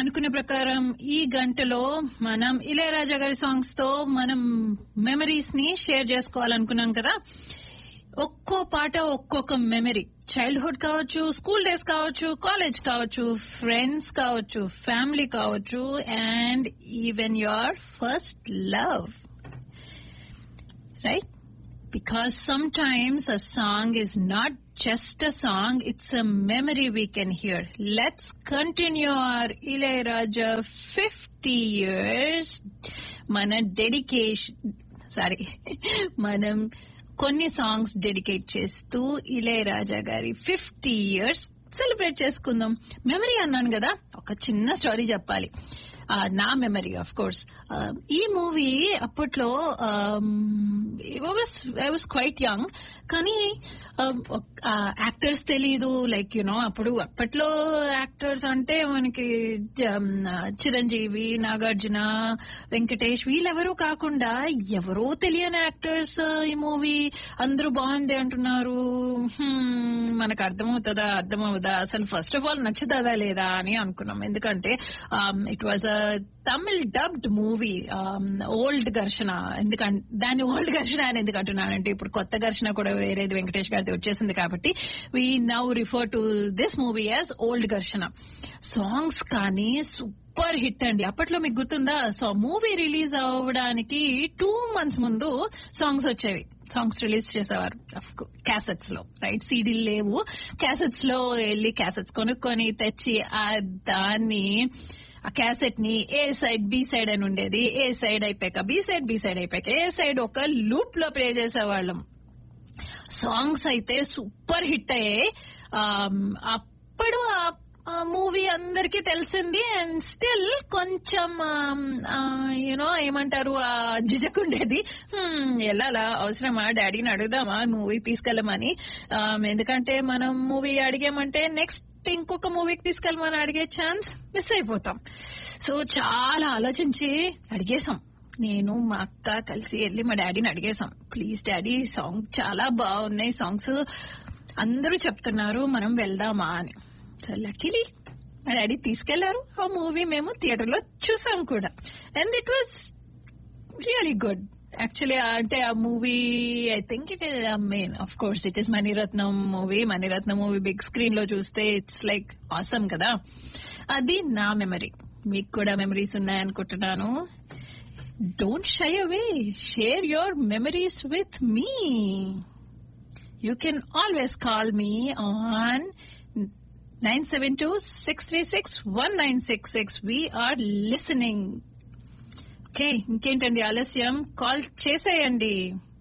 అనుకునే ప్రకారం ఈ గంటలో మనం ఇళయరాజా గారి సాంగ్స్ తో మనం మెమరీస్ ని షేర్ చేసుకోవాలనుకున్నాం కదా ఒక్కో పాట ఒక్కొక్క మెమరీ చైల్డ్హుడ్ కావచ్చు స్కూల్ డేస్ కావచ్చు కాలేజ్ కావచ్చు ఫ్రెండ్స్ కావచ్చు ఫ్యామిలీ కావచ్చు and even your first love right because sometimes a song is not just a song, it's a memory we can hear. Let's continue our Ilayaraja 50 years. మన dedication sorry మనం కొన్ని songs dedicate చేస్తూ ఇళయరాజా గారి fifty years celebrate చేసుకుందాం memory అన్నాను కదా ఒక చిన్న స్టోరీ చెప్పాలి ఆ, నా మెమరీ ఆఫ్ కోర్స్ ఈ మూవీ అప్పట్లో ఐ వాస్ క్వైట్ యంగ్ కానీ యాక్టర్స్ తెలీదు లైక్ యునో అప్పుడు అప్పట్లో యాక్టర్స్ అంటే మనకి జ- చిరంజీవి నాగార్జున వెంకటేష్ వీళ్ళెవరూ కాకుండా ఎవరో తెలియని యాక్టర్స్ ఈ మూవీ అందరూ బాగుంది అంటున్నారు హ్మ్, మనకు అర్థమవుతుందా అర్థమవుదా అసలు ఫస్ట్ ఆఫ్ ఆల్ నచ్చుతుందా లేదా అని అనుకున్నాం ఎందుకంటే it was a Tamil dubbed movie old Gharshana ఎందుకంటే దాన్ని ఓల్డ్ ఘర్షణ అని ఎందుకు అంటున్నానంటే ఇప్పుడు కొత్త ఘర్షణ కూడా వేరేది వెంకటేష్ గారిది వచ్చేసింది కాబట్టి we now refer to this movie as old Gharshana songs కానీ సూపర్ హిట్ అండి అప్పట్లో మీకు గుర్తుందా సో మూవీ రిలీజ్ అవ్వడానికి టూ మంత్స్ ముందు సాంగ్స్ వచ్చేవి సాంగ్స్ రిలీజ్ చేసేవారు క్యాసెట్స్ లో రైట్ సీడీలు లేవు క్యాసెట్స్ లో వెళ్ళి క్యాసెట్స్ కొనుక్కొని తెచ్చి ఆ దాన్ని ఆ క్యాసెట్ ని ఏ సైడ్ బి సైడ్ అని ఉండేది ఏ సైడ్ అయిపోయాక బి సైడ్ బి సైడ్ అయిపోయాక ఏ సైడ్ ఒక లూప్ లో ప్లే చేసేవాళ్ళం సాంగ్స్ అయితే సూపర్ హిట్ అయ్యాయి ఆమ్, అప్పుడు ఆ మూవీ అందరికీ తెలిసింది అండ్ స్టిల్ కొంచెం యూనో ఏమంటారు ఆ జిజకుండేది "Hmm, వెళ్ళాలా అవసరమా డాడీని అడుగుదామా మూవీ తీసుకెళ్ళమని ఆమ్, ఎందుకంటే మనం మూవీ అడిగామంటే నెక్స్ట్ ఇంకొక మూవీకి తీసుకెళ్ళమని అడిగే ఛాన్స్ మిస్ అయిపోతాం సో చాలా ఆలోచించి అడిగేశాం నేను మా అక్క కలిసి వెళ్ళి మా డాడీని అడిగేశాం ప్లీజ్ డాడీ సాంగ్ చాలా బాగున్నాయి సాంగ్స్ అందరూ చెప్తున్నారు మనం వెళ్దామా అని సో లక్కీలీ మా డాడీ తీసుకెళ్లారు ఆ మూవీ మేము థియేటర్ లో చూసాం కూడా and it was really good actually అంటే ఆ movie I think it is main of course it is Mani Ratnam movie Mani Ratnam movie big screen లో చూస్తే ఇట్స్ లైక్ ఆసమ్ కదా అది నా మెమరీ మీకు కూడా మెమరీస్ ఉన్నాయనుకుంటున్నాను don't shy away share your memories with me you can always call me on nine seven two six three six one nine six six we're listening okay ఇంకేంటండి ఆలస్యం call చేసేయండి